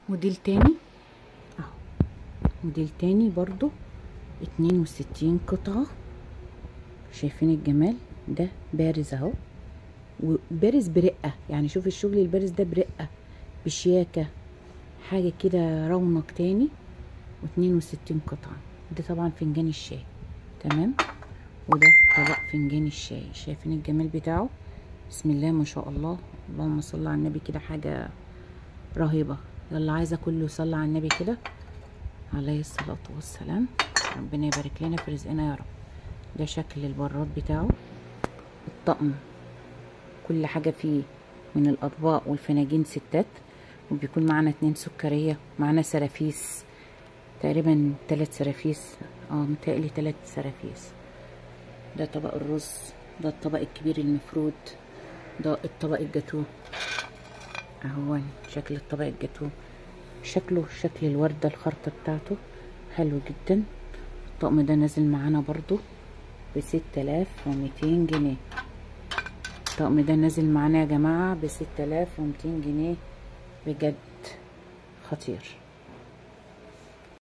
موديل تاني اهو موديل تاني برضو اتنين وستين قطعة شايفين الجمال ده بارز اهو وبارز برقة يعني شوف الشغل البارز ده برقة بشياكة حاجة كده رونق تاني واتنين وستين قطعة ده طبعا فنجان الشاي تمام وده طبق فنجان الشاي شايفين الجمال بتاعه بسم الله ما شاء الله اللهم صل على النبي كده حاجة رهيبة يلا عايزة كله يصلي على النبي كده عليه الصلاة والسلام ربنا يبارك لنا في رزقنا يا رب ده شكل البراد بتاعه الطقم كل حاجة فيه من الأطباق والفناجين ستات وبيكون معانا اتنين سكرية معانا سرافيس تقريبا تلات سرافيس اه متهيألي تلات سرافيس ده طبق الرز ده الطبق الكبير المفرود ده الطبق الجاتوه اهو شكل الطبق الجاتوه شكله شكل الوردة الخرطة بتاعته حلو جدا الطقم ده نازل معانا برضو بستة آلاف وميتين جنيه الطقم ده نازل معانا يا جماعة بستة آلاف وميتين جنيه بجد خطير